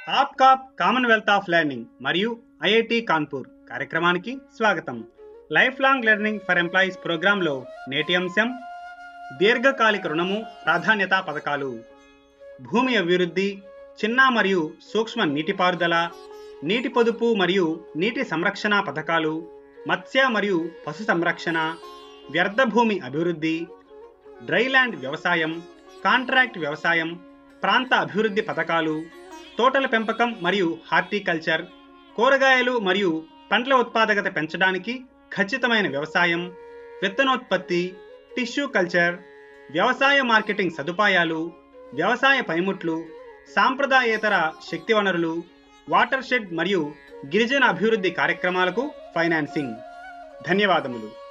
ఆప్కాప్ commonwealth of learning మరియు IIT Kanpur కార్యక్రమానికి స్వాగతం life long learning for employees ప్రోగ్రాంలో నేటి అంశం దీర్ఘకాలిక రుణము ప్రాధాన్యత పథకాలు భూమి అభివృద్ధి చిన్న మరియు సూక్ష్మ నీటిపారుదల నీటి పొదుపు మరియు నీటి సంరక్షణ పథకాలు మత్స్య మరియు పశు సంరక్షణ వ్యర్థ భూమి అభివృద్ధి డ్రైల్యాండ్ వ్యవసాయం కాంట్రాక్ట్ వ్యవసాయం ప్రాంత అభివృద్ధి పథకాలు తోటల పెంపకం మరియు హార్టికల్చర్ కూరగాయలు మరియు పండ్ల ఉత్పాదకత పెంచడానికి ఖచ్చితమైన వ్యవసాయం విత్తనోత్పత్తి టిష్యూ కల్చర్ వ్యవసాయ మార్కెటింగ్ సదుపాయాలు వ్యవసాయ పనిముట్లు సాంప్రదాయేతర శక్తి వనరులు వాటర్ షెడ్ మరియు గిరిజన అభివృద్ధి కార్యక్రమాలకు ఫైనాన్సింగ్ ధన్యవాదములు